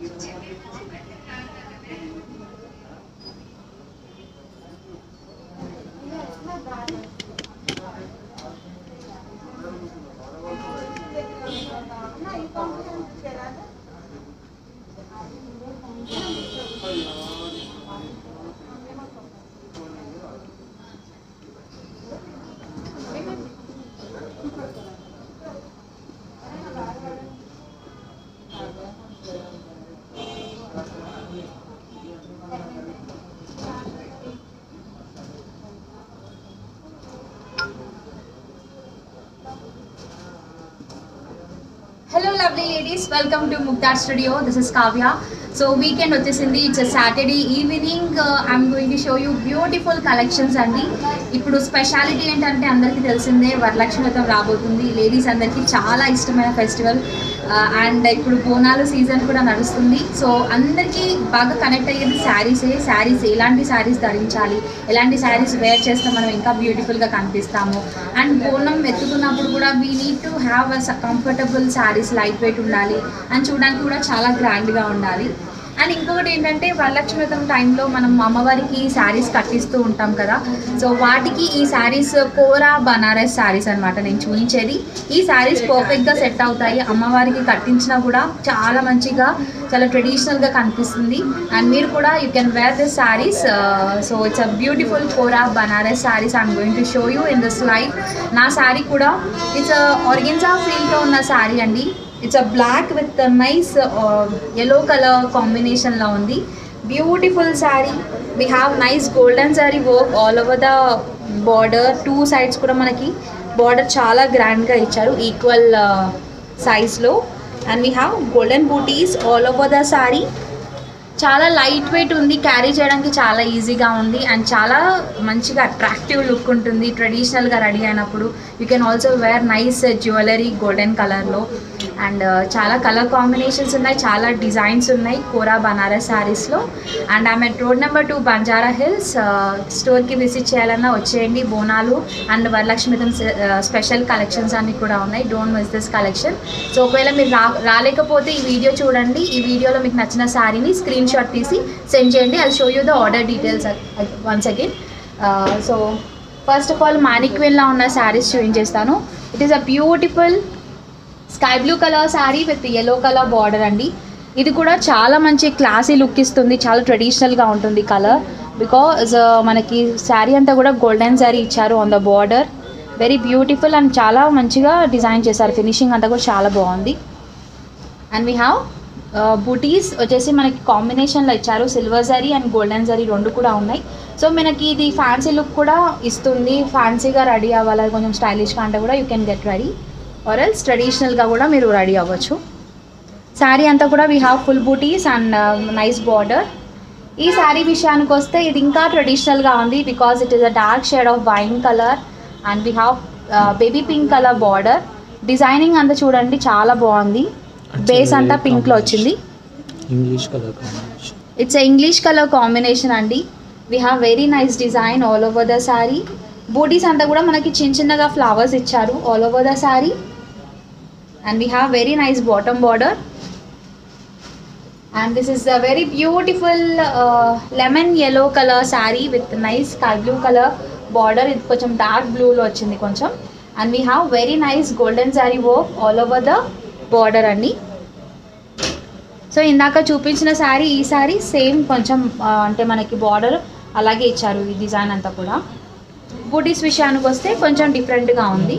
Hello lovely ladies welcome to Mukhtar studio this is Kavya so weekend వచ్చేసింది it's Saturday evening I'm going to show you beautiful collections అండి ఇప్పుడు speciality ఏంటంటే అందరికీ తెలిసిందే వరలక్ష్మి వ్రతం రాబోతుంది లేడీస్ అందరికీ చాలా ఇష్టమైన ఫెస్టివల్ అండ్ ఇప్పుడు బోనాలు సీజన్ కూడా నడుస్తుంది సో అందరికీ బాగా కనెక్ట్ అయ్యేది శారీసే శారీస్ ఎలాంటి శారీస్ ధరించాలి ఎలాంటి శారీస్ వేర్ చేస్తే మనం ఇంకా బ్యూటిఫుల్గా కనిపిస్తాము అండ్ బోనం ఎత్తుకున్నప్పుడు కూడా we need to have a comfortable saris light weight ఉండాలి అండ్ చూడడానికి కూడా చాలా గ్రాండ్గా ఉండాలి అండ్ ఇంకొకటి ఏంటంటే వరలక్ష్మి వ్రతం టైంలో మనం అమ్మవారికి శారీస్ కట్టిస్తూ ఉంటాం కదా సో వాటికి ఈ శారీస్ కోరా బనారస్ శారీస్ అనమాట నేను చూపించేది ఈ శారీస్ పర్ఫెక్ట్గా సెట్ అవుతాయి అమ్మవారికి కట్టించినా కూడా చాలా మంచిగా చాలా ట్రెడిషనల్గా కనిపిస్తుంది అండ్ మీరు కూడా you can wear this saris so it's a beautiful Kora Banaras saris I'm going to show you in this life నా శారీ కూడా ఇట్స్ ఆర్గెన్జా ఫీల్తో ఉన్న శారీ అండి it's a black with nice yellow colour కాంబినేషన్లో ఉంది beautiful sari we have nice golden zari work all over the border two sides కూడా మనకి border చాలా గ్రాండ్గా ఇచ్చారు ఈక్వల్ సైజ్లో and we have golden booties all over the sari చాలా లైట్ వెయిట్ ఉంది క్యారీ చేయడానికి చాలా ఈజీగా ఉంది అండ్ చాలా మంచిగా అట్రాక్టివ్ లుక్ ఉంటుంది ట్రెడిషనల్గా రెడీ అయినప్పుడు you can also wear nice jewellery golden కలర్లో అండ్ చాలా కలర్ కాంబినేషన్స్ ఉన్నాయి చాలా డిజైన్స్ ఉన్నాయి కోరా బనారస్ శారీస్లో అండ్ ఆమె road number two Banjara Hills స్టోర్కి విజిట్ చేయాలన్నా వచ్చేయండి బోనాలు అండ్ వరలక్ష్మితం స్పెషల్ కలెక్షన్స్ అన్నీ కూడా ఉన్నాయి don't miss this collection so ఒకవేళ మీరు రా రాలేకపోతే ఈ వీడియో చూడండి ఈ వీడియోలో మీకు నచ్చిన శారీని స్క్రీన్ షాట్ తీసి సెండ్ చేయండి I show you the order details once again so first of all మానిక్వెన్లో ఉన్న శారీస్ చూపించేస్తాను it is a beautiful sky blue colour sari with yellow colour border అండి ఇది కూడా చాలా మంచి క్లాసీ లుక్ ఇస్తుంది చాలా ట్రెడిషనల్గా ఉంటుంది కలర్ బికాజ్ మనకి శారీ అంతా కూడా గోల్డెన్ శారీ ఇచ్చారు on the border very beautiful and చాలా మంచిగా డిజైన్ చేశారు ఫినిషింగ్ అంతా కూడా చాలా బాగుంది అండ్ వీ హ్యావ్ బూటీస్ వచ్చేసి మనకి కాంబినేషన్లో ఇచ్చారు silver zari and golden zari రెండు కూడా ఉన్నాయి సో మనకి ఇది ఫ్యాన్సీ లుక్ కూడా ఇస్తుంది ఫ్యాన్సీగా రెడీ అవ్వాలి కొంచెం స్టైలిష్గా అంటే కూడా you can get ready or else ట్రెడిషనల్గా కూడా మీరు రెడీ అవ్వచ్చు శారీ అంతా కూడా we have full buttis and nice border ఈ శారీ విషయానికి వస్తే ఇది ఇంకా ట్రెడిషనల్గా ఉంది because it is a dark shade of wine colour and we have baby pink colour border designing అంతా చూడండి చాలా బాగుంది బేస్ అంతా పింక్లో వచ్చింది English colour combination it's English colour combination అండి we have very nice design all over the sari buttis అంతా కూడా మనకి చిన్న చిన్నగా ఫ్లవర్స్ ఇచ్చారు all over the sari and we have very nice bottom border and this is a very beautiful lemon yellow colour sari with nice sky blue colour border ఇది కొంచెం dark బ్లూలో వచ్చింది కొంచెం and we have very nice golden zari work all over the border అండి so ఇందాక చూపించిన శారీ ఈ sari same కొంచెం ఆ, అంటే మనకి బార్డర్ అలాగే ఇచ్చారు ఈ డిజైన్ అంతా కూడా బూటీస్ విషయానికి వస్తే కొంచెం డిఫరెంట్గా ఉంది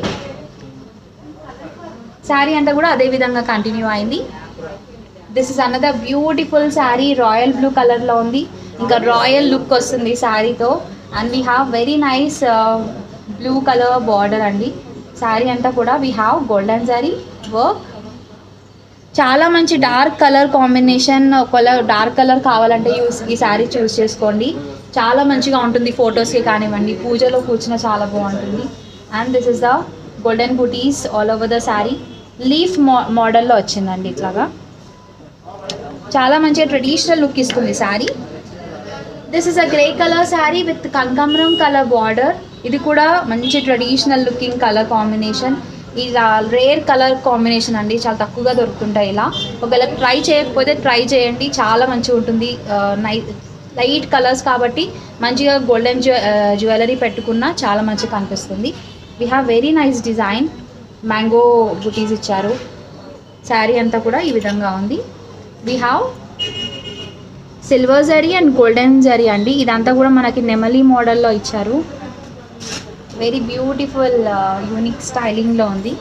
శారీ అంతా కూడా అదే విధంగా కంటిన్యూ అయింది this is another beautiful sari royal blue కలర్లో ఉంది ఇంకా రాయల్ లుక్ వస్తుంది శారీతో and we have very nice blue colour border అండి శారీ అంతా కూడా we have golden zari work చాలా మంచి డార్క్ కలర్ కాంబినేషన్ ఒకవేళ డార్క్ కలర్ కావాలంటే యూస్ ఈ శారీ చూస్ చేసుకోండి చాలా మంచిగా ఉంటుంది ఫొటోస్కి కానివ్వండి పూజలో కూర్చున్న చాలా బాగుంటుంది and this is the golden booties all over the sari leaf మో మోడల్లో వచ్చిందండి ఇట్లాగా చాలా మంచిగా ట్రెడిషనల్ లుక్ ఇస్తుంది sari this is a grey colour sari with కనకాంబరం కలర్ బార్డర్ ఇది కూడా మంచి ట్రెడిషనల్ లుకింగ్ కలర్ కాంబినేషన్ ఇలా రేర్ కలర్ కాంబినేషన్ అండి చాలా తక్కువగా దొరుకుతుంటాయి ఇలా ఒకవేళ ట్రై చేయకపోతే ట్రై చేయండి చాలా మంచిగా ఉంటుంది నై లైట్ కలర్స్ కాబట్టి మంచిగా గోల్డెన్ జ్యువెలరీ పెట్టుకున్నా చాలా మంచిగా కనిపిస్తుంది we have very nice design mango buttis ఇచ్చారు శారీ అంతా కూడా ఈ విధంగా ఉంది we have silver zari and golden zari అండి ఇదంతా కూడా మనకి నెమలి మోడల్లో ఇచ్చారు వెరీ బ్యూటిఫుల్ యూనిక్ స్టైలింగ్లో ఉంది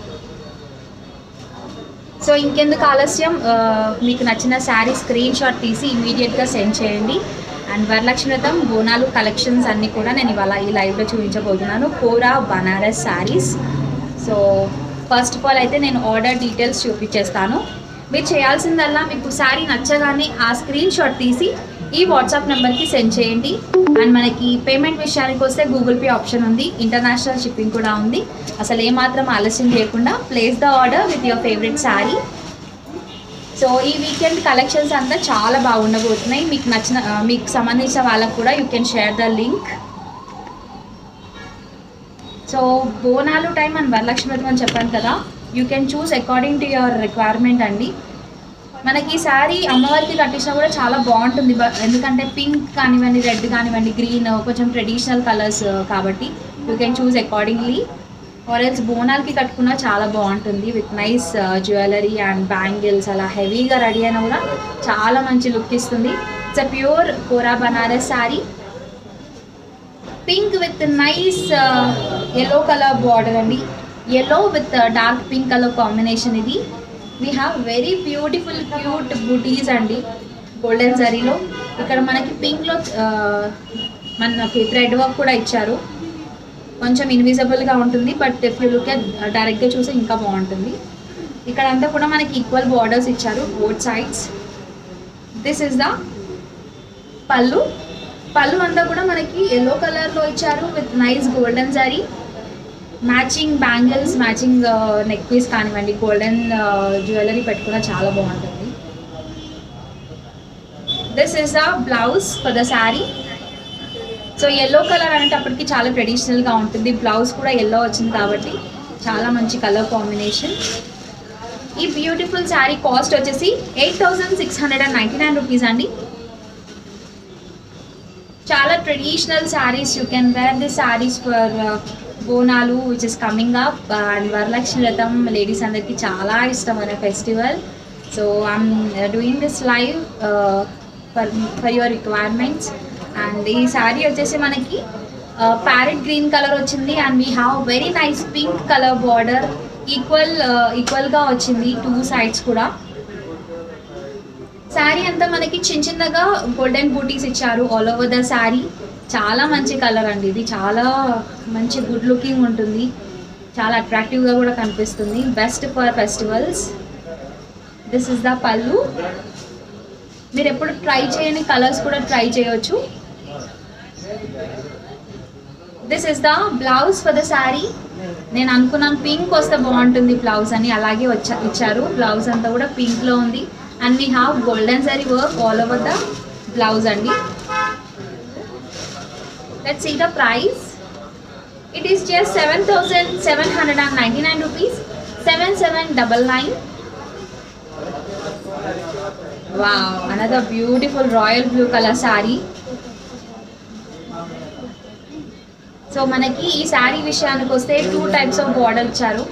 సో ఇంకెందుకు ఆలస్యం ఆ, మీకు నచ్చిన శారీ స్క్రీన్ షాట్ తీసి ఇమీడియట్గా సెండ్ చేయండి అండ్ వరలక్ష్మి వ్రతం బోనాలు కలెక్షన్స్ అన్నీ కూడా నేను ఇవాళ ఈ లైవ్లో చూపించబోతున్నాను kora Banaras saris so first of all అయితే నేను ఆర్డర్ డీటెయిల్స్ చూపించేస్తాను మీరు చేయాల్సిందల్లా మీకు శారీ నచ్చగానే ఆ స్క్రీన్ షాట్ తీసి ఈ వాట్సాప్ నెంబర్కి సెండ్ చేయండి అండ్ మనకి పేమెంట్ విషయానికి వస్తే గూగుల్ పే ఆప్షన్ ఉంది ఇంటర్నేషనల్ షిప్పింగ్ కూడా ఉంది అసలు ఏమాత్రం ఆలస్యం చేయకుండా place the order with your favourite sari so ఈ వీకెండ్ కలెక్షన్స్ అంతా చాలా బాగుండబోతున్నాయి మీకు నచ్చిన ఆ, మీకు సంబంధించిన వాళ్ళకు కూడా you can share the link so Bonalu time అని వరలక్ష్మి వ్రతం అని చెప్పాను కదా you can choose according to your requirement అండి మనకి ఈ శారీ అమ్మవారికి కట్టించినా కూడా చాలా బాగుంటుంది బ- ఎందుకంటే పింక్ కానివ్వండి రెడ్ కానివ్వండి గ్రీన్ కొంచెం ట్రెడిషనల్ కలర్స్ కాబట్టి you can choose accordingly or else బోనాలకి కట్టుకున్నా చాలా బాగుంటుంది with nice jewellery and bangles అలా హెవీగా రెడీ అయినా కూడా చాలా మంచి లుక్ ఇస్తుంది it's a pure kora Banaras sari pink with nice yellow colour border అండి yellow with dark pink colour combination ఇది we have very beautiful cute buttis అండి గోల్డెన్ జరీలో ఇక్కడ మనకి పింక్లో మనకి థ్రెడ్ వర్క్ కూడా ఇచ్చారు కొంచెం ఇన్విజిబుల్గా ఉంటుంది బట్ ఇఫ్ యూ లుక్ డైరెక్ట్గా చూస్తే ఇంకా బాగుంటుంది ఇక్కడ అంతా కూడా మనకి ఈక్వల్ బార్డర్స్ ఇచ్చారు both sides this is the pallu pallu అంతా కూడా మనకి ఎల్లో కలర్లో ఇచ్చారు with nice golden zari matching bangles matching neck piece కానివ్వండి గోల్డెన్ జ్యువెలరీ పెట్టుకున్న చాలా బాగుంటుంది this is the blouse for the sari so yellow colour అనేటప్పటికి చాలా ట్రెడిషనల్గా ఉంటుంది బ్లౌజ్ కూడా ఎల్లో వచ్చింది కాబట్టి చాలా మంచి కలర్ కాంబినేషన్ ఈ బ్యూటిఫుల్ శారీ కాస్ట్ వచ్చేసి eight thousand six hundred and ninety nine rupees అండి చాలా traditional saris you can wear the saris for Bonalu which is coming up and Varalakshmi Vratham ladies అందరికీ చాలా ఇష్టమైన festival so I'm doing this live for for your requirements and ఈ శారీ వచ్చేసి మనకి parrot green colour వచ్చింది and we have very nice pink colour border equal ఈక్వల్గా వచ్చింది two sides కూడా శారీ అంతా మనకి చిన్న చిన్నగా గోల్డెన్ బూటీస్ ఇచ్చారు ఆల్ ఓవర్ ద శారీ చాలా మంచి కలర్ అండి ఇది చాలా మంచి గుడ్ లుకింగ్ ఉంటుంది చాలా అట్రాక్టివ్గా కూడా కనిపిస్తుంది best for festivals this is the pallu మీరు ఎప్పుడు ట్రై చేయని కలర్స్ కూడా ట్రై చేయొచ్చు this is the blouse for the sari నేను అనుకున్నాను పింక్ వస్తే బాగుంటుంది బ్లౌజ్ అని అలాగే వచ్చా ఇచ్చారు బ్లౌజ్ అంతా కూడా పింక్లో ఉంది and we have golden sorry work all over the blouse అండి let see the price it is just seven thousand seven hundred and ninety nine rupees seven seven double nine wow another beautiful royal blue colour sari so మనకి ఈ శారీ విషయానికి వస్తే two types of border ఇచ్చారు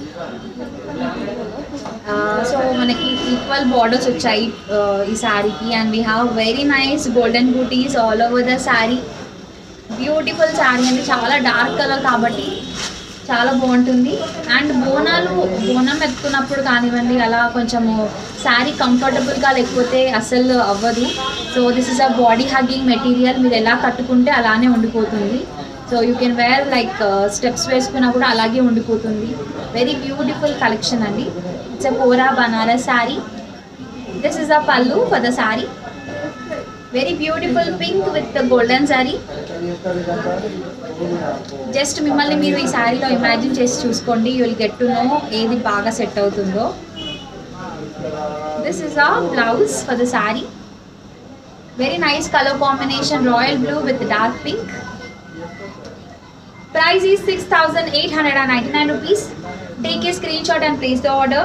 so మనకి equal borders వచ్చాయి ఆ, ఈ శారీకి and we have very nice golden booties all over the sari beautiful sari అండి చాలా డార్క్ కలర్ కాబట్టి చాలా బాగుంటుంది అండ్ బోనాలు బోనం ఎత్తుకున్నప్పుడు కానివ్వండి అలా కొంచెము శారీ కంఫర్టబుల్గా లేకపోతే అస్సలు అవ్వదు so this is a body hugging material మీరు ఎలా కట్టుకుంటే అలానే ఉండిపోతుంది so you can wear like steps వేసుకున్నా కూడా అలాగే ఉండిపోతుంది వెరీ బ్యూటిఫుల్ కలెక్షన్ అండి it's a kora Banaras sari this is a pallu for the sari very beautiful pink with golden zari just మిమ్మల్ని మీరు ఈ శారీలో ఇమాజిన్ చేసి చూసుకోండి you will get to know ఏది బాగా సెట్ అవుతుందో this is a blouse for the sari very nice colour combination royal blue with dark pink price is six thousand eight hundred and ninety nine rupees Take a screenshot and place the order.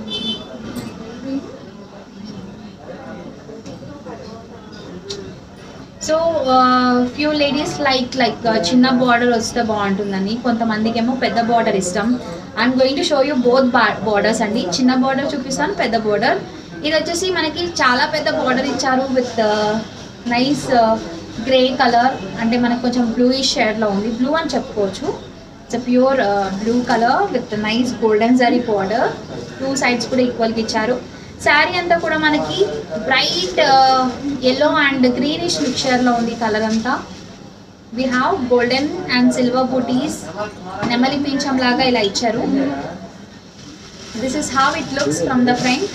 So few ladies like like చిన్న border వస్తే బాగుంటుందని కొంతమందికి ఏమో పెద్ద border ఇష్టం I'm going to show you both borders అండి చిన్న border చూపిస్తాను పెద్ద బార్డర్ ఇది వచ్చేసి మనకి చాలా పెద్ద బార్డర్ ఇచ్చారు విత్ నైస్ గ్రే కలర్ అంటే మనకు కొంచెం బ్లూయిష్ షేడ్లో ఉంది బ్లూ అని చెప్పుకోవచ్చు it's pure blue colour with nice golden zari border two sides కూడా ఈక్వల్గా ఇచ్చారు శారీ అంతా కూడా మనకి బ్రైట్ ఎల్లో అండ్ గ్రీనిష్ మిక్చర్లో ఉంది కలర్ అంతా we have golden and silver butis నెమలి పింఛం లాగా ఇలా ఇచ్చారు this is how it looks from the front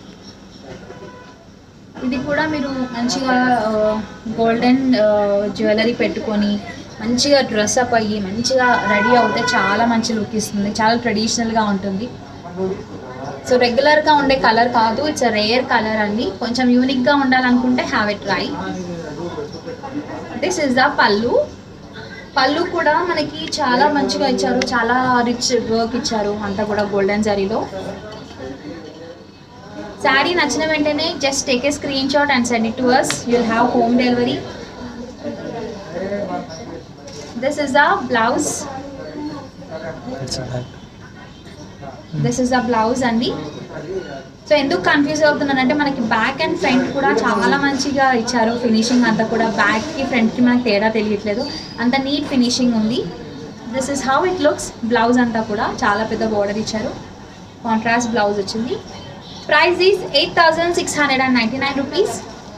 ఇది కూడా మీరు మంచిగా గోల్డెన్ జ్యువెలరీ పెట్టుకొని మంచిగా డ్రెస్ అప్ అయ్యి మంచిగా రెడీ అవుతే చాలా మంచి లుక్ ఇస్తుంది చాలా ట్రెడిషనల్గా ఉంటుంది సో రెగ్యులర్గా ఉండే కలర్ కాదు ఇట్స్ రేర్ కలర్ అండి కొంచెం యూనిక్గా ఉండాలనుకుంటే have it try this is the pallu pallu కూడా మనకి చాలా మంచిగా ఇచ్చారు చాలా రిచ్ వర్క్ ఇచ్చారు అంతా కూడా గోల్డెన్ జరీలో శారీ నచ్చిన వెంటనే just take a screen shot and send it to us you'll have home delivery this is the blouse it's back this is the blouse అండి సో ఎందుకు కన్ఫ్యూజ్ అవుతున్నానంటే మనకి బ్యాక్ అండ్ ఫ్రంట్ కూడా చాలా మంచిగా ఇచ్చారు ఫినిషింగ్ అంతా కూడా బ్యాక్కి ఫ్రంట్కి మనకి తేడా తెలియట్లేదు అంత నీట్ ఫినిషింగ్ ఉంది this is how it looks blouse అంతా కూడా చాలా పెద్ద బార్డర్ ఇచ్చారు కాంట్రాస్ట్ బ్లౌజ్ వచ్చింది price is eight thousand six hundred and ninety nine rupees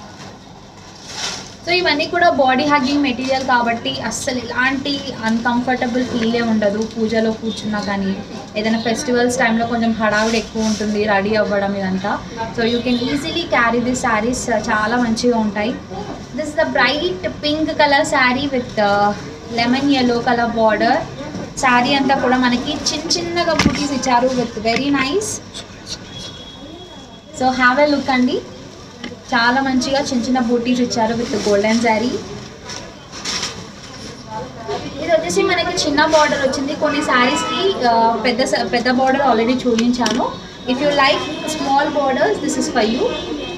so ఇవన్నీ కూడా బాడీ హగ్గింగ్ మెటీరియల్ కాబట్టి అస్సలు ఎలాంటి అన్కంఫర్టబుల్ ఫీలే ఉండదు పూజలో కూర్చున్నా కానీ ఏదైనా ఫెస్టివల్స్ టైంలో కొంచెం హడావిడి ఎక్కువ ఉంటుంది రెడీ అవ్వడం ఇదంతా so you can easily carry this saris చాలా మంచిగా ఉంటాయి this the bright pink colour sari with lemon yellow colour border sari అంతా కూడా మనకి చిన్న చిన్నగా బూటీస్ ఇచ్చారు with very nice so have a look అండి చాలా మంచిగా చిన్న చిన్న బూటీస్ ఇచ్చారు విత్ గోల్డెన్ శారీ ఇది వచ్చేసి మనకి చిన్న బార్డర్ వచ్చింది కొన్ని శారీస్కి పెద్ద స- పెద్ద బార్డర్ ఆల్రెడీ చూపించాను if you like small borders this is for you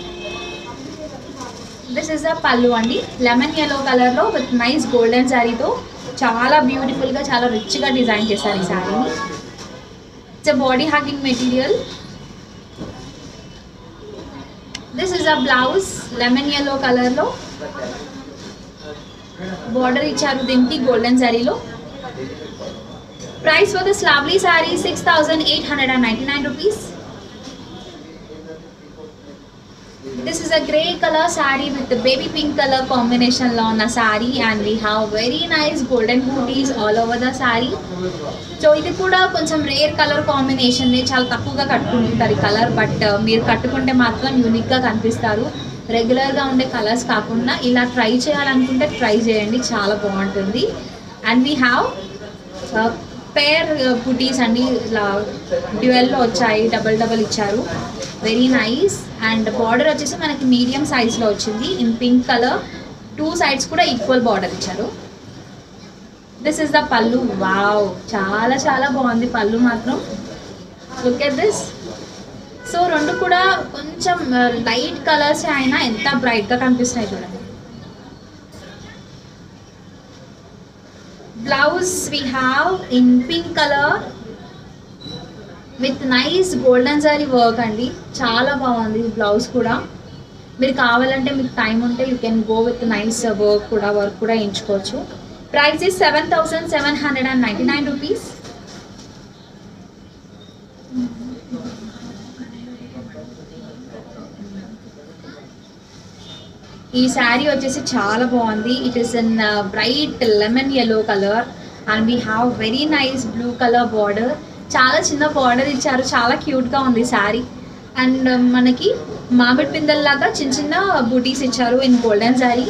this is the pallu అండి లెమన్ ఎల్లో కలర్లో విత్ నైస్ గోల్డెన్ శారీతో చాలా బ్యూటిఫుల్గా చాలా రిచ్గా డిజైన్ చేశారు ఈ శారీని it's body hugging material this is a blouse lemon yellow కలర్లో బార్డర్ ఇచ్చారు దీనికి గోల్డెన్ శారీలో price for this lovely sari six thousand eight hundred and ninety nine rupees this is a grey colour sari with baby pink colour కాంబినేషన్లో ఉన్న sari and we have very nice golden booties all over the sari so ఇది కూడా కొంచెం rare colour combination చాలా తక్కువగా కట్టుకుంటుంటారు ఈ colour but మీరు కట్టుకుంటే మాత్రం యూనిక్గా కనిపిస్తారు రెగ్యులర్గా ఉండే కలర్స్ కాకుండా ఇలా ట్రై చేయాలనుకుంటే ట్రై చేయండి చాలా బాగుంటుంది అండ్ వీ హ్యావ్ పేర్ బుటీస్ అండి ఇలా డ్యూయల్లో వచ్చాయి డబల్ డబల్ ఇచ్చారు వెరీ నైస్ అండ్ బార్డర్ వచ్చేసి మనకి మీడియం సైజ్లో వచ్చింది in pink colour two sides కూడా ఈక్వల్ బార్డర్ ఇచ్చారు this is the pallu wow చాలా చాలా బాగుంది పళ్ళు మాత్రం లుక్ ఎట్ దిస్ సో రెండు కూడా కొంచెం లైట్ కలర్స్ అయినా ఎంత బ్రైట్గా కనిపిస్తున్నాయి చూడండి blouse we have in pink colour with nice golden sorry work అండి చాలా బాగుంది బ్లౌజ్ కూడా మీరు కావాలంటే మీకు టైం ఉంటే you can go with nice work కూడా వర్క్ కూడా ఎంచుకోవచ్చు price is seven thousand seven hundred and ninety nine rupees ఈ శారీ వచ్చేసి చాలా బాగుంది it is in bright lemon yellow colour and we have very nice blue colour border చాలా చిన్న border ఇచ్చారు చాలా క్యూట్గా ఉంది శారీ అండ్ మనకి మామిడి పిందల్లాగా చిన్న చిన్న బూటీస్ ఇచ్చారు in golden zari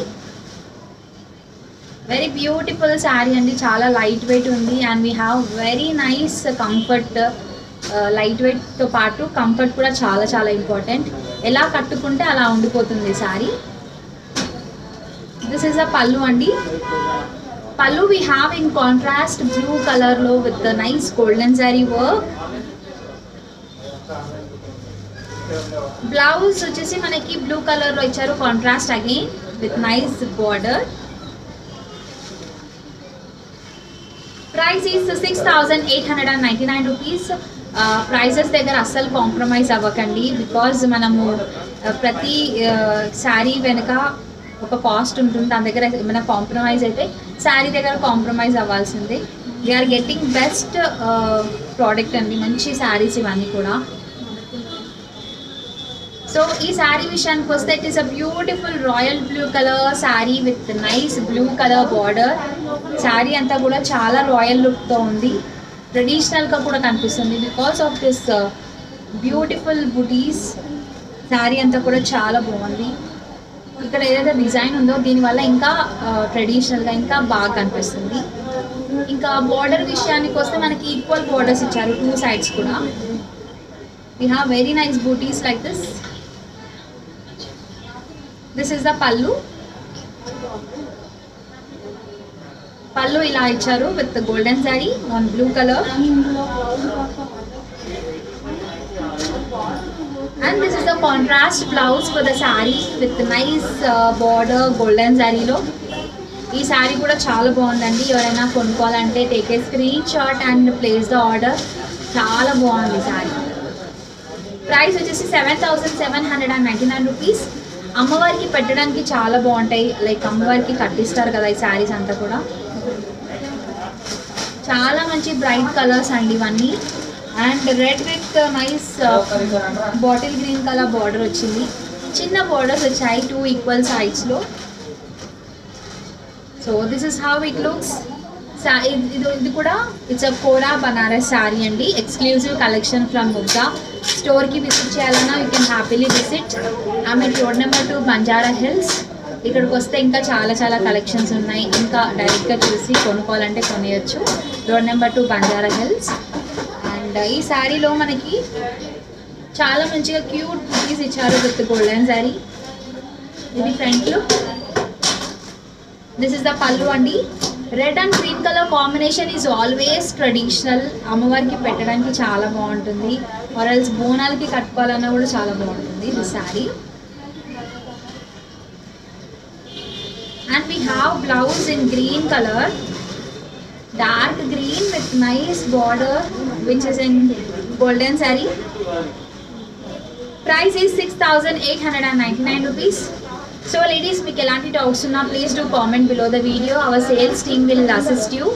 very beautiful sari అండి చాలా లైట్ వెయిట్ ఉంది and we have very nice comfort light వెయిట్తో పాటు కంఫర్ట్ కూడా చాలా చాలా ఇంపార్టెంట్ ఎలా కట్టుకుంటే అలా ఉండిపోతుంది sari this is a pallu అండి pallu we have in contrast blue కలర్లో with the nice golden zari work blouse వచ్చేసి మనకి బ్లూ కలర్ లో ఇచ్చారు contrast again with nice border price is six thousand eight hundred and ninety nine rupees prices దగ్గర అస్సలు compromise అవ్వకండి because మనము uh, ప్రతి శారీ వెనుక ఒక కాస్ట్ ఉంటుంది దాని దగ్గర ఏమైనా కాంప్రమైజ్ అయితే శారీ దగ్గర కాంప్రమైజ్ అవ్వాల్సిందే వీఆర్ గెట్టింగ్ బెస్ట్ ప్రోడక్ట్ అండి మంచి శారీస్ ఇవన్నీ కూడా సో ఈ శారీ విషయానికి వస్తే it is a beautiful royal blue colour sari with nice blue colour border sari అంతా కూడా చాలా రాయల్ లుక్తో ఉంది ట్రెడిషనల్గా కూడా కనిపిస్తుంది బికాస్ ఆఫ్ దిస్ బ్యూటిఫుల్ బుటీస్ శారీ అంతా కూడా చాలా బాగుంది ఇక్కడ ఏదైతే డిజైన్ ఉందో దీనివల్ల ఇంకా ట్రెడిషనల్గా ఇంకా బాగా కనిపిస్తుంది ఇంకా బార్డర్ విషయానికి వస్తే మనకి ఈక్వల్ బార్డర్స్ ఇచ్చారు టూ సైడ్స్ కూడా we have very nice butis like this this is the pallu pallu ఇలా ఇచ్చారు with golden zari on blue colour and this is the contrast blouse for the sari with nice border golden శారీలో ఈ శారీ కూడా చాలా బాగుందండి ఎవరైనా కొనుక్కోవాలంటే take a screen shot and place the order చాలా బాగుంది శారీ ప్రైస్ వచ్చేసి seven thousand seven hundred and ninety nine rupees అమ్మవారికి పెట్టడానికి చాలా బాగుంటాయి లైక్ అమ్మవారికి కట్టిస్తారు కదా ఈ శారీస్ అంతా కూడా చాలా మంచి బ్రైట్ కలర్స్ అండి ఇవన్నీ and red with nice bottle green colour border వచ్చింది చిన్న బార్డర్స్ వచ్చాయి టూ ఈక్వల్ సైడ్స్లో so this is how it looks ఇది ఇది కూడా ఇట్స్ అ కోరా బనారస్ శారీ అండి ఎక్స్క్లూజివ్ కలెక్షన్ ఫ్రమ్ ముగ్గా స్టోర్కి విజిట్ చేయాలన్నా యూ కెన్ హ్యాపీలీ విజిట్ ఆమె road number two Banjara Hills ఇక్కడికి వస్తే ఇంకా చాలా చాలా కలెక్షన్స్ ఉన్నాయి ఇంకా డైరెక్ట్గా చూసి కొనుక్కోవాలంటే కొనియచ్చు road number two Banjara Hills and ఈ శారీలో మనకి చాలా మంచిగా క్యూట్ పీస్ ఇచ్చారు విత్ గోల్డెన్ శారీ ఇది front look this is the pallu అండి red and green colour combination is always traditional అమ్మవారికి పెట్టడానికి చాలా బాగుంటుంది ఆర్ఎల్స్ బోనాలకి కట్టుకోవాలన్నా కూడా చాలా బాగుంటుంది the sari and we have blouse in green colour dark green with nice border which is in golden zari price is six thousand eight hundred and ninety nine rupees so ladies మీకు ఎలాంటి డౌట్స్ ఉన్నా please do comment below the video our sales team will assist you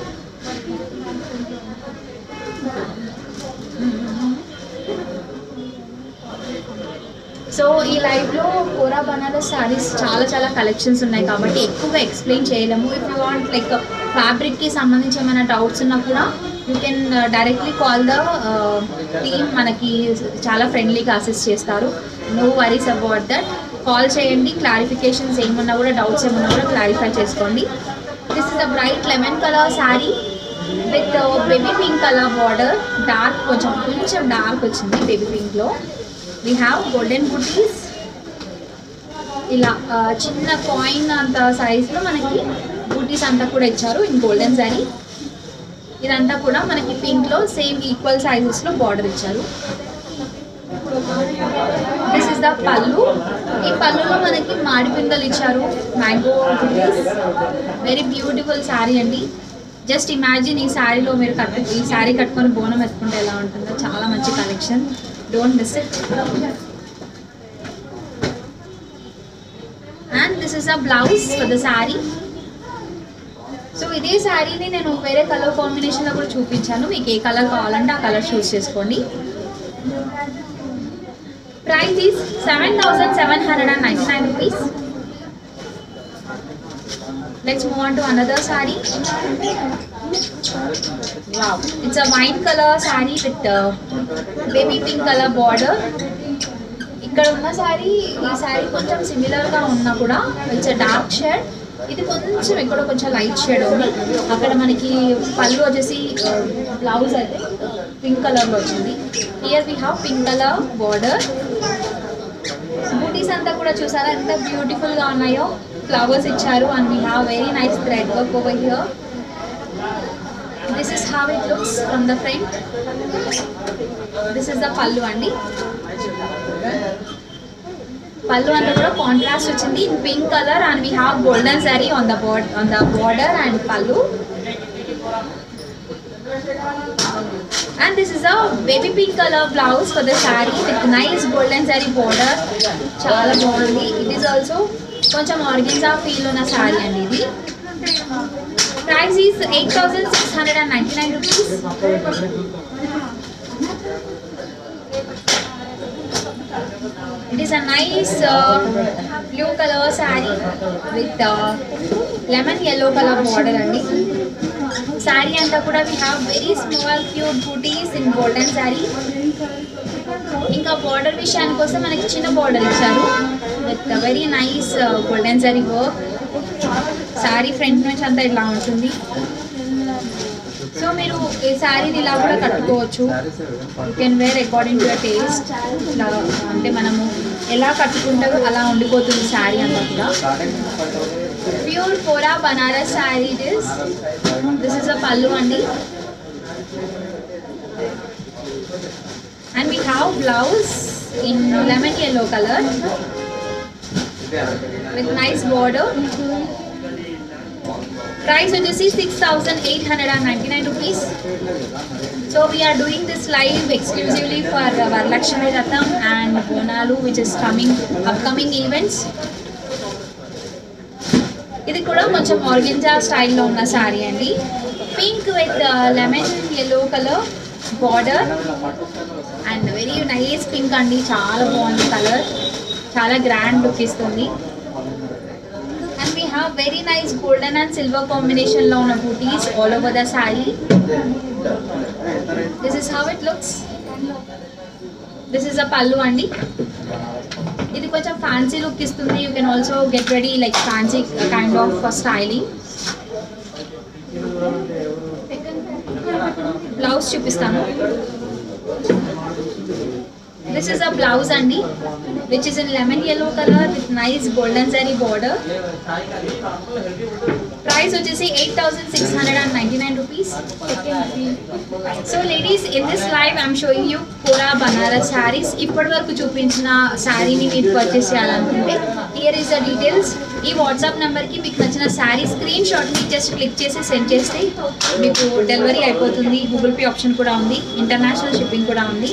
so ఈ లైవ్లో కోరా బనారస్ శారీస్ చాలా చాలా collections ఉన్నాయి కాబట్టి ఎక్కువగా ఎక్స్ప్లెయిన్ చేయలేము ఇఫ్ యూ వాంట్ లైక్ ఫ్యాబ్రిక్కి సంబంధించి ఏమైనా డౌట్స్ ఉన్నా కూడా you can directly call the team మనకి చాలా ఫ్రెండ్లీగా అసిస్ట్ చేస్తారు no worries about that call చేయండి క్లారిఫికేషన్స్ ఏమన్నా కూడా డౌట్స్ ఏమన్నా కూడా క్లారిఫై చేసుకోండి this is a bright lemon colour sari with baby pink colour border dark కొంచెం కొంచెం డార్క్ వచ్చింది బేబీ పింక్లో వీ హ్యావ్ గోల్డెన్ బుటీస్ ఇలా ఆ, చిన్న కాయిన్ అంత సైజ్లో మనకి బూటీస్ అంతా కూడా ఇచ్చారు ఇన్ గోల్డెన్ శారీ ఇదంతా కూడా మనకి పింక్లో సేమ్ ఈక్వల్ సైజెస్లో బార్డర్ ఇచ్చారు దిస్ ఇస్ ద పళ్ళు ఈ పళ్ళులో మనకి మాడి పిందలు ఇచ్చారు మ్యాంగో వెరీ బ్యూటిఫుల్ శారీ అండి జస్ట్ ఇమాజిన్ ఈ శారీలో మీరు కట్టు ఈ శారీ కట్టుకొని బోనం ఎత్తుకుంటే ఎలా ఉంటుందో చాలా మంచి collection don't miss it and this is a blouse for the sari so ఇదే శారీని నేను వేరే కలర్ కాంబినేషన్లో కూడా చూపించాను మీకు ఏ కలర్ కావాలంటే ఆ కలర్ చూస్ చేసుకోండి price is seven thousand seven hundred and ninety nine rupees let's move on to another sari wow it's a white colour sari with baby pink colour border ఇక్కడ ఉన్న శారీ ఈ శారీ కొంచెం సిమిలర్గా ఉన్నా కూడా ఇట్స్ డార్క్ షేడ్ ఇది కొంచెం ఇక్కడ కొంచెం లైట్ షేడ్ ఉంది అక్కడ మనకి పళ్ళు వచ్చేసి బ్లౌజ్ అయితే పింక్ కలర్లో వచ్చింది here we have pink colour border butis అంతా కూడా చూసారా ఎంత బ్యూటిఫుల్గా ఉన్నాయో ఫ్లవర్స్ ఇచ్చారు and we have very nice thread work over here this is how it looks from the front this is the pallu అండి పళ్ళు అంతా కూడా కాంట్రాస్ట్ వచ్చింది in pink colour and we have golden zari on the board on the border and pallu and this is a baby pink colour blouse for the sari with nice golden zari border చాలా బాగుంది it is also కొంచెం organza feel ఉన్న శారీ అండి ఇది price is eight thousand six hundred and ninety nine rupees It is a nice uh, blue color saree with uh, lemon yellow color border అండి శారీ అంతా కూడా we have very small cute butis in golden zari ఇంకా border విషయానికి వస్తే మనకి చిన్న border ఇచ్చారు with very nice golden zari work sari front నుంచి అంతా ఇలా ఉంటుంది సో మీరు ఈ శారీని ఇలా కూడా కట్టుకోవచ్చు you can wear according to your taste ఇలా అంటే మనము ఎలా కట్టుకుంటారో అలా ఉండిపోతుంది శారీ అంతా కూడా pure kora Banaras sari this this is a pallu అండి and we have blouse in lemon yellow colour with nice border price వచ్చేసి six thousand eight hundred and ninety nine rupees so we're doing this live exclusively for Varalakshmi రథం and Bonalu which is coming upcoming events ఇది కూడా కొంచెం organza స్టైల్లో ఉన్న శారీ అండి pink with lemon yellow colour border and very nice pink అండి చాలా బాగుంది కలర్ చాలా గ్రాండ్ లుక్ ఇస్తుంది and we have very nice golden and silver కాంబినేషన్లో ఉన్న butis all over the sari this is how it looks this is a pallu అండి ఇది కొంచెం ఫ్యాన్సీ లుక్ ఇస్తుంది you can also get ready like fancy kind of styling blouse చూపిస్తాను this is a blouse అండి which is in lemon yellow colour with nice golden zari border price వచ్చేసి eight thousand six hundred and ninety nine rupees so ladies in this live I'm showing you kora Banaras saris ఇప్పటి వరకు చూపించిన శారీని మీరు purchase చేయాలనుకుంటే here is the details ఈ WhatsApp నెంబర్కి మీకు నచ్చిన శారీ స్క్రీన్ షాట్ని జస్ట్ క్లిక్ చేసి సెండ్ చేస్తే మీకు డెలివరీ అయిపోతుంది గూగుల్ పే ఆప్షన్ కూడా ఉంది ఇంటర్నేషనల్ షిప్పింగ్ కూడా ఉంది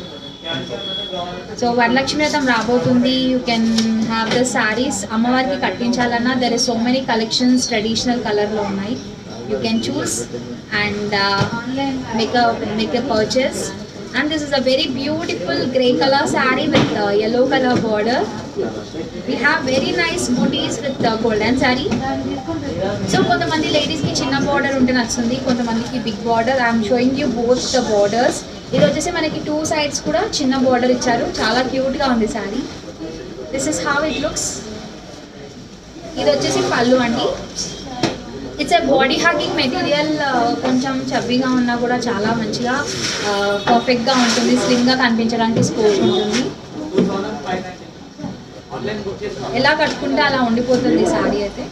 సో వరలక్ష్మి వ్రతం రాబోతుంది you can have the saris అమ్మవారికి కట్టించాలన్నా there is so many collections traditional కలర్లో ఉన్నాయి you can choose and make make a purchase and this is a very beautiful grey colour sari with yellow colour border we have very nice buttis with golden zari so కొంతమంది లేడీస్కి చిన్న border ఉంటే నచ్చుతుంది కొంతమందికి big border I'm showing you both the borders ఇది వచ్చేసి మనకి two sides కూడా చిన్న బార్డర్ ఇచ్చారు చాలా క్యూట్గా ఉంది sari this is how it looks ఇది వచ్చేసి పళ్ళు అండి it's a body hugging material కొంచెం చబ్బీగా ఉన్నా కూడా చాలా మంచిగా పర్ఫెక్ట్గా ఉంటుంది స్లిమ్గా కనిపించడానికి స్కోప్ ఉంటుంది ఎలా కట్టుకుంటే అలా ఉండిపోతుంది శారీ అయితే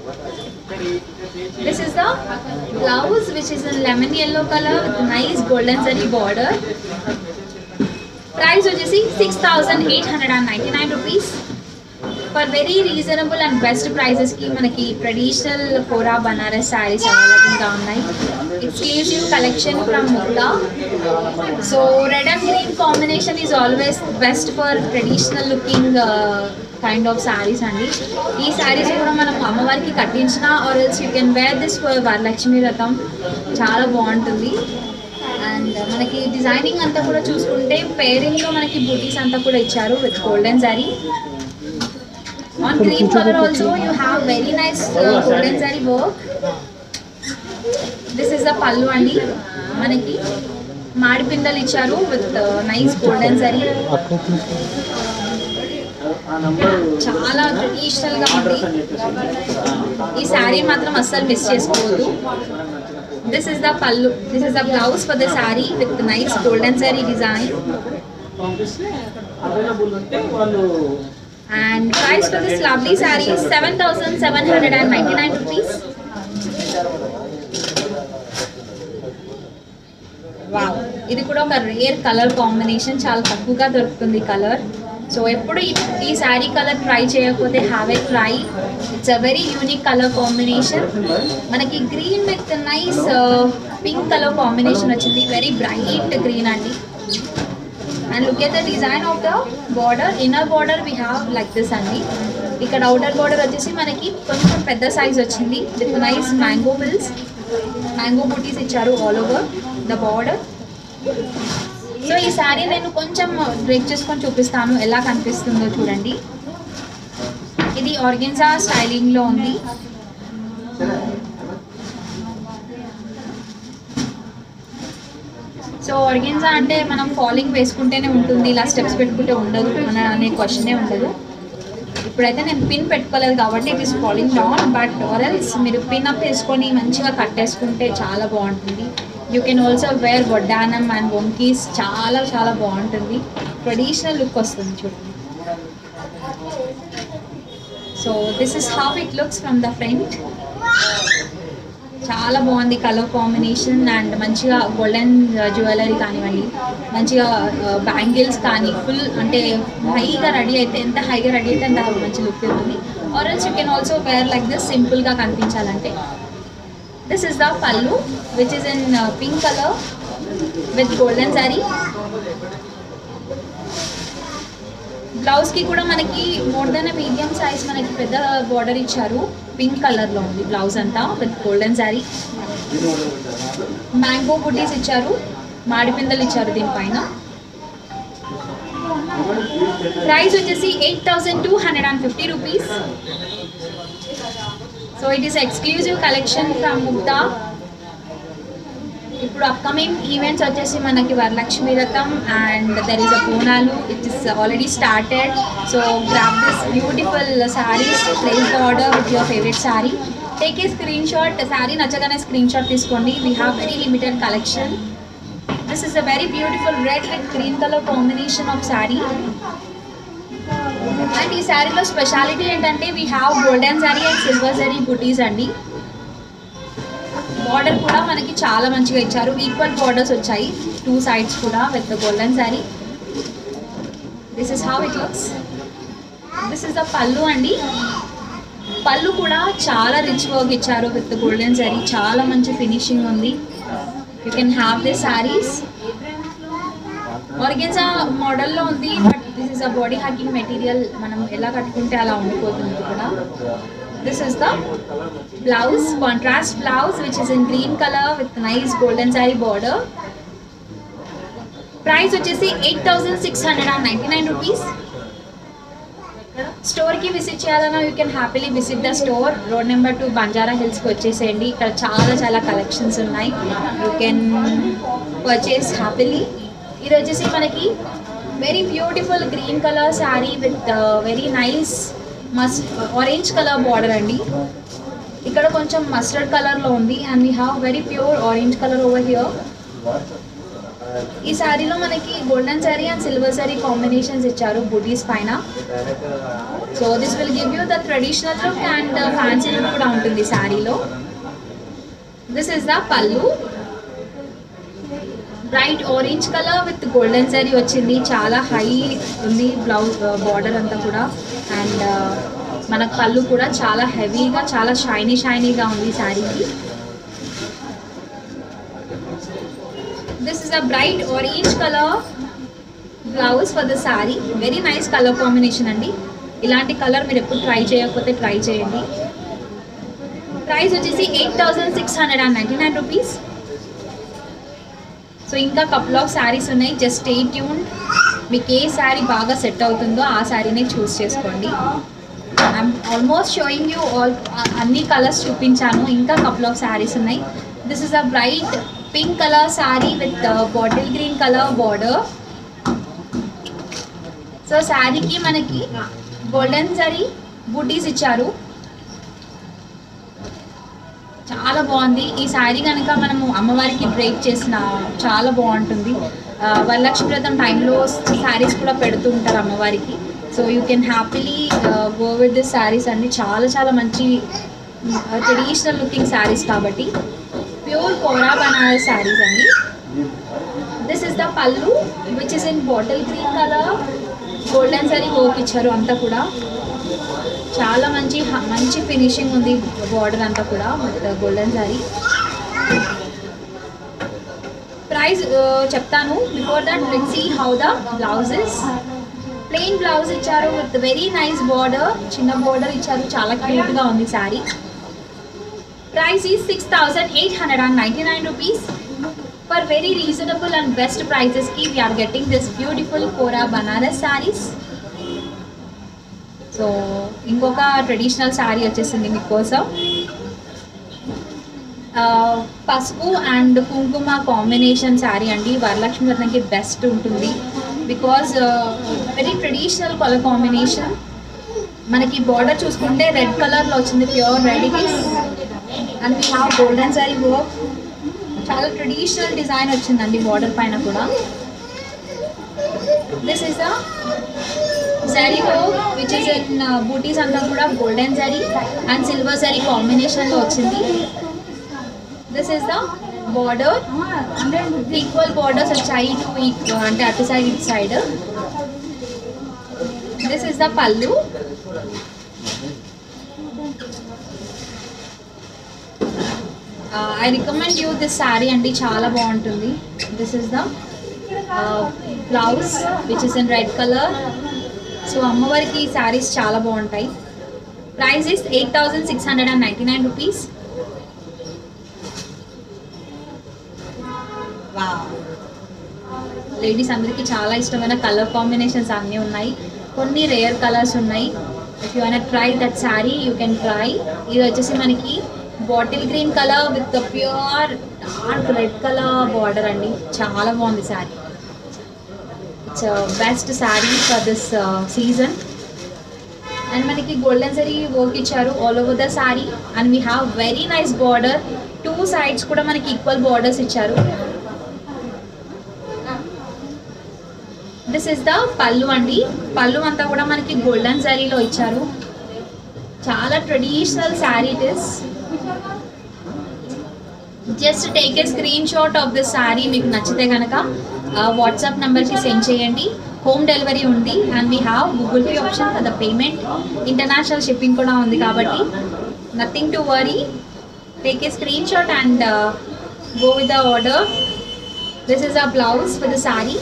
this is the blouse which is in lemon yellow colour with nice golden zari border price వచ్చేసి six thousand eight hundred and ninety nine rupees for very reasonable and best ప్రైజెస్కి మనకి ట్రెడిషనల్ కోరా బనారస్ శారీస్ అవైలబుల్గా ఉన్నాయి exclusive collection from Mukta so red and green combination is always best for traditional looking kind of saris అండి ఈ శారీస్ కూడా మనం అమ్మవారికి కట్టించిన or else you can wear this for Varalakshmi Vratam చాలా బాగుంటుంది అండ్ మనకి డిజైనింగ్ అంతా కూడా చూసుకుంటే పేరింగ్లో మనకి బూటీస్ అంతా కూడా ఇచ్చారు with golden zari on cream colour also you have very nice golden sorry work this is the pallu అండి మనకి మాడి పిందలు ఇచ్చారు విత్ నైస్ గోల్డెన్ సారీ చాలా ట్రెడిషనల్ గా ఉంది ఈ శారీ మాత్రం అస్సలు మిస్ చేసుకోవద్దు this is the pallu this is the blouse for the sari with nice golden zari design available ఉంటే వాళ్ళు and price for this lovely sari seven thousand seven hundred and ninety nine rupees ఇది కూడా ఒక రేర్ కలర్ కాంబినేషన్ చాలా తక్కువగా దొరుకుతుంది colour so ఎప్పుడు ఈ- ఈ శారీ కలర్ ట్రై చేయకపోతే have a try it's a very unique colour combination మనకి green with nice pink colour combination వచ్చింది వెరీ బ్రైట్ గ్రీన్ అండి and look at the design of the border inner border we have like this అండి ఇక్కడ outer border వచ్చేసి మనకి కొంచెం పెద్ద size వచ్చింది with nice mango bills mango బూటీస్ ఇచ్చారు all over the border so ఈ శారీ నేను కొంచెం బ్రేక్ చేసుకొని చూపిస్తాను ఎలా కనిపిస్తుందో చూడండి ఇది ఆర్గెన్జా స్టైలింగ్లో ఉంది సో ఆర్గెన్జా అంటే మనం ఫాలింగ్ వేసుకుంటేనే ఉంటుంది ఇలా స్టెప్స్ పెట్టుకుంటే ఉండదు మన అనే క్వశ్చనే ఉండదు ఇప్పుడైతే నేను పిన్ పెట్టుకోలేదు కాబట్టి it is falling down but ఆరల్స్ మీరు పిన్ అప్ వేసుకొని మంచిగా కట్టేసుకుంటే చాలా బాగుంటుంది యూ కెన్ ఆల్సో వేర్ వడ్డానం అండ్ వంకీస్ చాలా చాలా బాగుంటుంది ట్రెడిషనల్ లుక్ వస్తుంది చూడండి so this is how it looks from the front చాలా బాగుంది కలర్ కాంబినేషన్ అండ్ మంచిగా గోల్డెన్ జ్యువెలరీ కానివ్వండి మంచిగా బ్యాంగిల్స్ కానీ ఫుల్ అంటే హైగా రెడీ అయితే ఎంత హైగా రెడీ అయితే అంత మంచి లుక్ ఉంటుంది or else you can also wear like this సింపుల్గా కనిపించాలంటే this is the pallu which is in pink colour with golden zari బ్లౌజ్కి కూడా మనకి మోర్ దెన్ మీడియం సైజ్ మనకి పెద్ద బార్డర్ ఇచ్చారు పింక్ కలర్లో ఉంది బ్లౌజ్ అంతా with golden zari mango buttis ఇచ్చారు మాడిపిందలు ఇచ్చారు దీనిపైన ప్రైస్ వచ్చేసి eight thousand two hundred and fifty rupees so it is exclusive collection from Mugdha ఇప్పుడు అప్కమింగ్ ఈవెంట్స్ వచ్చేసి మనకి వరలక్ష్మి రథం and there is a Bonalu it is already started so grab this beautiful saris place the order with your favourite sari take a screen shot sari నచ్చగానే screen shot తీసుకోండి we have very limited collection this is a very beautiful red with green colour combination of sari and ఈ శారీలో speciality ఏంటంటే we have golden zari and silver zari buttis అండి border కూడా మనకి చాలా మంచిగా ఇచ్చారు ఈక్వల్ బార్డర్స్ వచ్చాయి టూ సైడ్స్ కూడా with golden sari this is how it looks this is the pallu అండి పళ్ళు కూడా చాలా రిచ్ వర్క్ ఇచ్చారు విత్ గోల్డెన్ శారీ చాలా మంచి ఫినిషింగ్ ఉంది you can have the saris organza మోడల్లో ఉంది but this is a body hugging material మనం ఎలా కట్టుకుంటే అలా ఉండిపోతుంది కూడా this is the blouse contrast blouse which is in green colour with nice golden zari border price వచ్చేసి eight thousand six hundred and ninety nine rupees స్టోర్కి visit చేయాలన్నా you can happily visit the store road number two Banjara హిల్స్కి వచ్చేసేయండి ఇక్కడ చాలా చాలా collections ఉన్నాయి you can purchase happily ఇది వచ్చేసి మనకి very beautiful green colour sari with very nice must orange colour border అండి ఇక్కడ కొంచెం మస్టర్డ్ కలర్లో ఉంది and we have very pure orange colour over here ఈ శారీలో మనకి golden zari and silver zari combinations ఇచ్చారు బుటీస్ పైన so this will give you the traditional look and fancy look కూడా ఉంటుంది శారీలో this is the pallu bright orange colour with golden zari వచ్చింది చాలా హై ఉంది బ్లౌజ్ బార్డర్ అంతా కూడా అండ్ మన పళ్ళు కూడా చాలా హెవీగా చాలా షైనీ షైనీగా ఉంది శారీకి this is a bright orange colour blouse for the sari very nice colour combination అండి ఇలాంటి కలర్ మీరు ఎప్పుడు ట్రై చేయకపోతే ట్రై చేయండి ప్రైస్ వచ్చేసి eight thousand six hundred and ninety nine rupees so ఇంకా కపుల్ ఆఫ్ శారీస్ ఉన్నాయి జస్ట్ స్టే ట్యూన్ మీకు ఏ శారీ బాగా సెట్ అవుతుందో ఆ శారీనే చూస్ చేసుకోండి I'm almost showing you all అన్ని కలర్స్ చూపించాను ఇంకా కపుల్ ఆఫ్ శారీస్ ఉన్నాయి this is a bright pink colour sari with bottle green colour border so శారీకి మనకి గోల్డెన్ శారీ బూటీస్ ఇచ్చారు చాలా బాగుంది ఈ శారీ కనుక మనము అమ్మవారికి బ్రేక్ చేసిన చాలా బాగుంటుంది ఆ, వరలక్ష్మి వ్రతం టైంలో శారీస్ కూడా పెడుతూ ఉంటారు అమ్మవారికి so you can happily go with this saris అండి చాలా చాలా మంచి ట్రెడిషనల్ లుకింగ్ శారీస్ కాబట్టి ప్యూర్ కోరా బనారస్ శారీస్ అండి this this is the pallu which is in bottle green colour golden zari work ఇచ్చారు అంతా కూడా చాలా మంచి హ- మంచి ఫినిషింగ్ ఉంది బార్డర్ అంతా కూడా విత్ గోల్డెన్ సారీ ప్రైస్ చెప్తాను before that let see how the blouses plain blouse ఇచ్చారు విత్ వెరీ నైస్ బార్డర్ చిన్న బార్డర్ ఇచ్చారు చాలా క్యూట్గా ఉంది sari price is six thousand eight hundred and ninety nine rupees for very reasonable and best ప్రైజెస్కి we're getting this beautiful Kora Banaras saris so ఇంకొక traditional sari వచ్చేసింది మీకోసం ఆ, పసుపు అండ్ కుంకుమ కాంబినేషన్ శారీ అండి వరలక్ష్మి వ్రతంకి బెస్ట్ ఉంటుంది because very traditional colour combination మనకి బార్డర్ చూసుకుంటే రెడ్ కలర్లో వచ్చింది pure red and we have golden zari work చాలా ట్రెడిషనల్ డిజైన్ వచ్చిందండి బార్డర్ పైన కూడా this is the zari work which is in buttis అంతా కూడా golden zari and silver zari కాంబినేషన్లో వచ్చింది this is the border equal borders వచ్చాయి టూ అంటే అటు సైడ్ ఇటు side this is the pallu I recommend you this sari అండి చాలా బాగుంటుంది this is the blouse which is in red colour so అమ్మవారికి ఈ శారీస్ చాలా బాగుంటాయి price is eight thousand six hundred and ninety nine rupees ladies అందరికీ చాలా ఇష్టమైన కలర్ కాంబినేషన్స్ అన్నీ ఉన్నాయి కొన్ని రేర్ కలర్స్ ఉన్నాయి if you un try that sari you can try ఇది వచ్చేసి మనకి bottle green colour with pure dark red colour border అండి చాలా బాగుంది sari it's best sari for this season and మనకి గోల్డెన్ సరీ వర్క్ ఇచ్చారు all over the sari and we have very nice border two sides కూడా మనకి ఈక్వల్ బార్డర్స్ ఇచ్చారు దిస్ ఇస్ ద పళ్ళు అండి పళ్ళు అంతా కూడా మనకి గోల్డెన్ శారీలో ఇచ్చారు చాలా traditional sari it is just take a screen shot of this sari మీకు నచ్చితే కనుక వాట్సాప్ నెంబర్కి సెండ్ చేయండి హోమ్ డెలివరీ ఉంది and we have Google Pay option for the payment international shipping కూడా ఉంది కాబట్టి nothing to worry take a screen shot and go with the order this is a blouse for the sari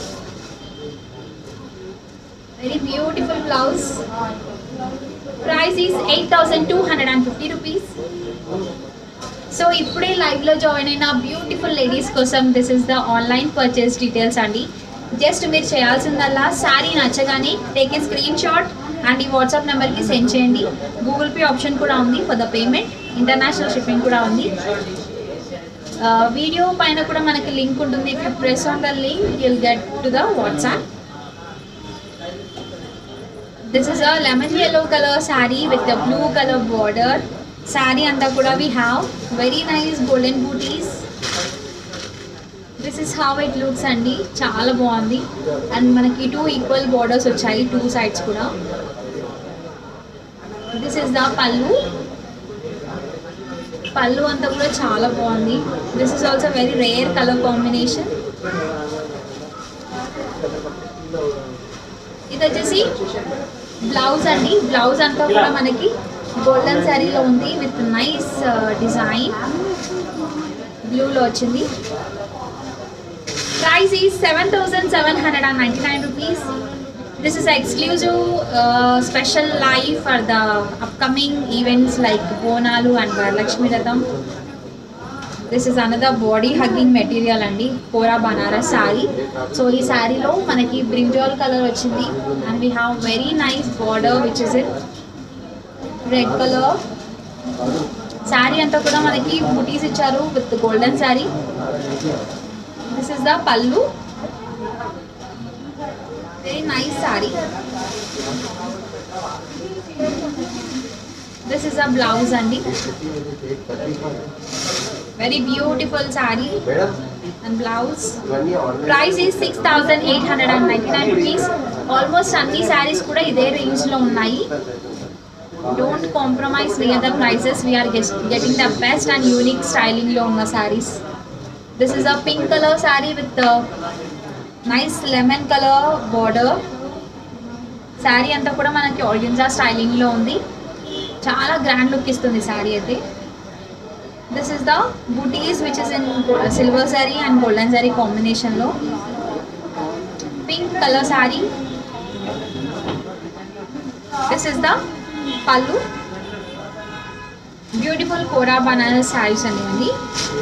very beautiful blouse price is eight thousand two hundred and fifty rupees so ఇప్పుడే లైవ్లో join అయిన beautiful ladies కోసం this is the online purchase details అండి just మీరు చేయాల్సిందల్లా శారీ నచ్చగానే take a screen shot and ఈ WhatsApp నెంబర్కి సెండ్ చేయండి గూగుల్ పే ఆప్షన్ కూడా ఉంది for the payment international shipping కూడా ఉంది వీడియో పైన కూడా మనకి లింక్ ఉంటుంది if you press on the link you'll get to the WhatsApp this is a lemon yellow colour sari with the blue colour border sari అంతా కూడా we have very nice golden butis this is how it looks అండి చాలా బాగుంది and మనకి two equal borders వచ్చాయి two sides కూడా this is the pallu pallu అంతా కూడా చాలా బాగుంది this is also very rare colour combination ఇది వచ్చేసి బ్లౌజ్ అండి బ్లౌజ్ అంతా కూడా మనకి గోల్డెన్ శారీలో ఉంది విత్ నైస్ డిజైన్ బ్లూలో వచ్చింది ప్రైస్ ఈ seven thousand seven hundred and ninety nine rupees this is exclusive special live for the upcoming events like Bonalu and Varalakshmi రథం this is another body hugging material అండి Kora Banaras sari so ఈ శారీలో మనకి brinjal colour వచ్చింది and we have very nice border which is in red colour sari అంతా కూడా మనకి బుటీస్ ఇచ్చారు with golden sari this is the pallu very nice sari this is a blouse అండి very beautiful sari madam and blouse ఇవన్నీ online price is six thousand eight hundred and ninety nine rupees almost అన్ని శారీస్ కూడా ఇదే రేంజ్లో ఉన్నాయి don't compromise near the prices we are getting the best and unique స్టైలింగ్లో ఉన్న saris this is a pink colour sari with nice lemon colour border sari అంతా కూడా మనకి ఆర్గెన్జా స్టైలింగ్లో ఉంది చాలా గ్రాండ్ లుక్ ఇస్తుంది శారీ అయితే this is the butis which is in silver sari and golden sari కాంబినేషన్లో pink colour sari this is the pallu beautiful కోరా బనారస్ శారీస్ అనేవి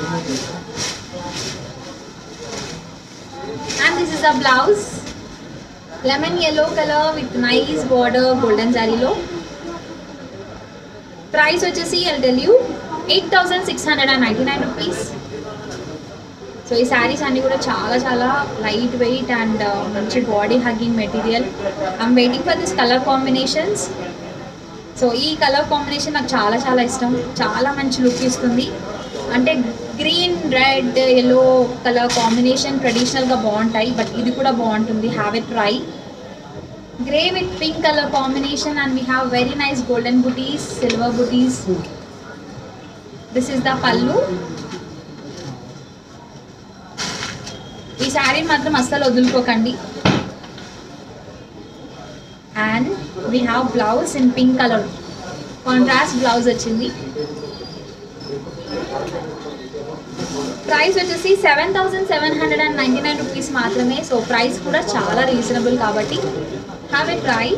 and this is the blouse lemon yellow colour with nice border golden శారీలో ప్రైస్ వచ్చేసి I tell you eight thousand six hundred and ninety nine rupees so ఈ శారీస్ అన్నీ కూడా చాలా చాలా light weight and మంచి body hugging material I'm waiting for this colour combinations so ఈ colour combination నాకు చాలా చాలా ఇష్టం చాలా మంచి లుక్ ఇస్తుంది అంటే green red yellow colour combination ట్రెడిషనల్గా బాగుంటాయి బట్ ఇది కూడా బాగుంటుంది have a try grey with pink colour combination and we have very nice golden butis silver butis this is the pallu ఈ శారీని మాత్రం అస్సలు వదులుకోకండి and we have blouse in pink colour contrast blouse వచ్చింది ప్రైస్ వచ్చేసి seven thousand seven hundred and ninety nine rupees మాత్రమే so price కూడా చాలా రీజనబుల్ కాబట్టి have a try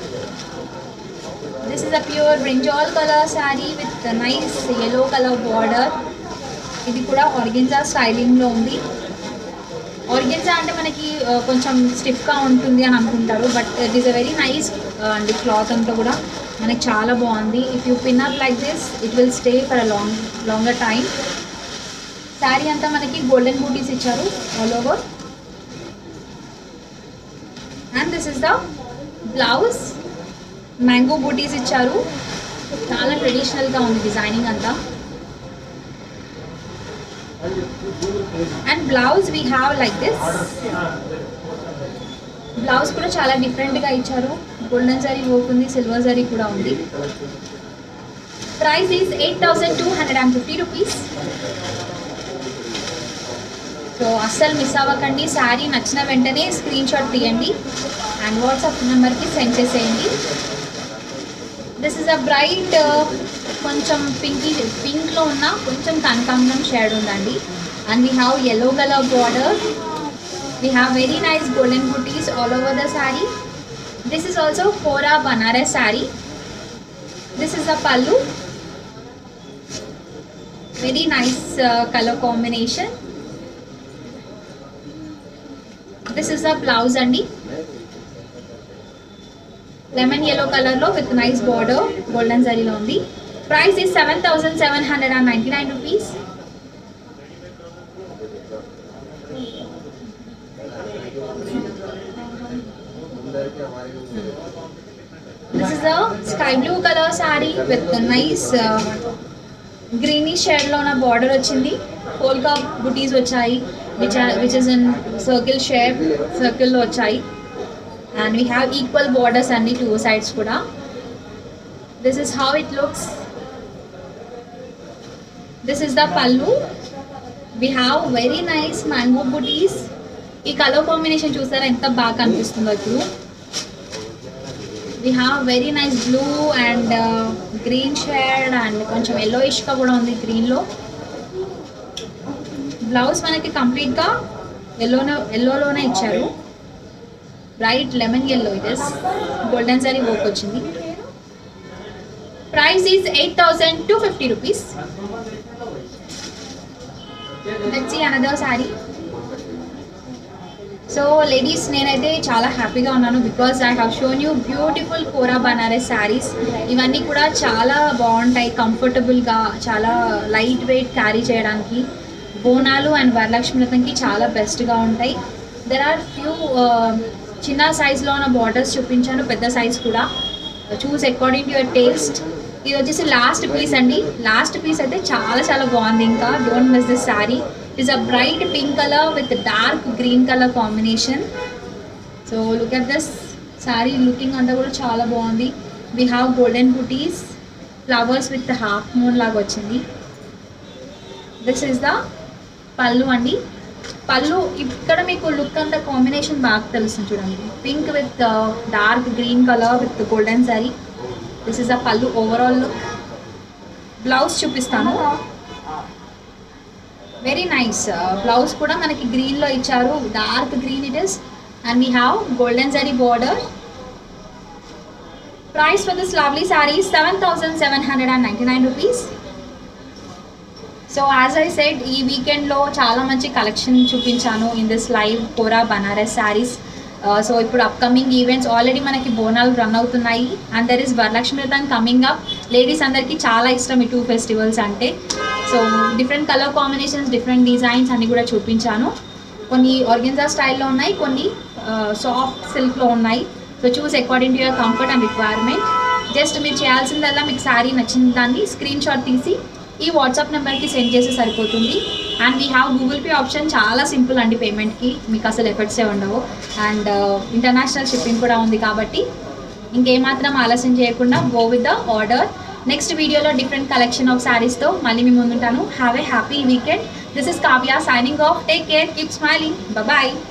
this is a pure brinjal colour sari with nice yellow colour border ఇది కూడా organza స్టైలింగ్లో ఉంది organza అంటే మనకి ఆ, కొంచెం స్టిఫ్గా ఉంటుంది అని అనుకుంటారు but it is a very nice అండి క్లాత్ అంతా కూడా మనకి చాలా బాగుంది if you pin up like this it will stay for a long longer time sari అంతా మనకి గోల్డెన్ బూటీస్ ఇచ్చారు all over and this is the blouse mango బూటీస్ ఇచ్చారు చాలా ట్రెడిషనల్గా ఉంది డిజైనింగ్ అంతా and blouse we have like this blouse కూడా చాలా డిఫరెంట్గా ఇచ్చారు గోల్డెన్ జరీ వర్క్ ఉంది సిల్వర్ జరీ కూడా ఉంది price is eight thousand two hundred and fifty rupees so అస్సలు మిస్ అవ్వకండి శారీ నచ్చిన వెంటనే స్క్రీన్ షాట్ తీయండి అండ్ వాట్సాప్ నెంబర్కి సెండ్ చేసేయండి దిస్ ఇస్ అ బ్రైట్ కొంచెం పింకి పింక్లో ఉన్న కొంచెం కనకాంబరం షేడ్ ఉందండి and we have yellow colour border we have very nice golden butis all over the sari this is also Kora Banaras sari this is the pallu very nice colour combination this is the blouse అండి lemon yellow కలర్లో with nice border golden జరీలో ఉంది price is seven thousand seven hundred and ninety nine rupees this is a sky blue colour sari with nice greenish షేడ్లో ఉన్న border వచ్చింది polka butis వచ్చాయి which which is in circle shape సర్కిల్లో వచ్చాయి and we have equal borders అన్ని two sides కూడా this is how it looks this is the pallu we have very nice mango బుటీస్ ఈ కలర్ కాంబినేషన్ చూసారా ఎంత బాగా కనిపిస్తుందో ఇప్పుడు we have very nice blue and green shade and కొంచెం ఎల్లోయిష్గా కూడా ఉంది గ్రీన్లో బ్లౌజ్ మనకి కంప్లీట్గా ఎల్లోనే ఎల్లోలోనే ఇచ్చారు bright lemon yellow it is golden sorry work వచ్చింది price is eight thousand two fifty rupees let's see another sari so ladies నేనైతే చాలా హ్యాపీగా ఉన్నాను because I have shown you beautiful కోరా బనారస్ శారీస్ ఇవన్నీ కూడా చాలా బాగుంటాయి కంఫర్టబుల్గా చాలా లైట్ వెయిట్ క్యారీ చేయడానికి బోనాలు అండ్ వరలక్ష్మి వ్రతంకి చాలా బెస్ట్గా ఉంటాయి దెర్ ఆర్ ఫ్యూ చిన్న సైజులో ఉన్న బార్డర్స్ చూపించాను పెద్ద సైజ్ కూడా choose according to your taste ఇది వచ్చేసి లాస్ట్ పీస్ అండి లాస్ట్ పీస్ అయితే చాలా చాలా బాగుంది ఇంకా don't miss this sari is a bright pink colour with dark green colour combination so look at this sari looking అంతా కూడా చాలా బాగుంది we have golden butis flowers with half moon లాగా వచ్చింది దిస్ ఇస్ ద పళ్ళు అండి పళ్ళు ఇక్కడ మీకు లుక్ అంతా కాంబినేషన్ బాగా తెలుస్తుంది చూడండి pink with dark green colour with golden sari this is a pallu overall look blouse చూపిస్తాను వెరీ నైస్ బ్లౌజ్ కూడా మనకి గ్రీన్లో ఇచ్చారు dark green it is and we have golden zari border price for this lovely sari seven thousand seven hundred and ninety nine rupees so as I said ఈ వీకెండ్లో చాలా మంచి collection చూపించాను in this live Kora Banaras saris so ఇప్పుడు అప్కమింగ్ ఈవెంట్స్ ఆల్రెడీ మనకి Bonalu run అవుతున్నాయి and there is Varalakshmi Vratam coming up ladies అందరికీ చాలా ఇష్టం ఈ టూ ఫెస్టివల్స్ అంటే so different colour combinations different designs అన్ని కూడా చూపించాను కొన్ని ఆర్గెన్జా స్టైల్లో ఉన్నాయి కొన్ని సాఫ్ట్ సిల్క్లో ఉన్నాయి so choose according to your comfort and requirement just మీరు చేయాల్సిందల్లా మీకు శారీ నచ్చిన దాన్ని స్క్రీన్ షాట్ తీసి ఈ వాట్సాప్ నెంబర్కి సెండ్ చేస్తే సరిపోతుంది and we have Google Pay option చాలా సింపుల్ అండి పేమెంట్కి మీకు అసలు ఎఫర్ట్సే ఉండవు అండ్ ఇంటర్నేషనల్ షిప్పింగ్ కూడా ఉంది కాబట్టి ఇంకేమాత్రం ఆలస్యం చేయకుండా go with the order next వీడియోలో డిఫరెంట్ కలెక్షన్ ఆఫ్ శారీస్తో మళ్ళీ మీ ముందుంటాను have a happy weekend this is Kavya signing off take care keep smiling bye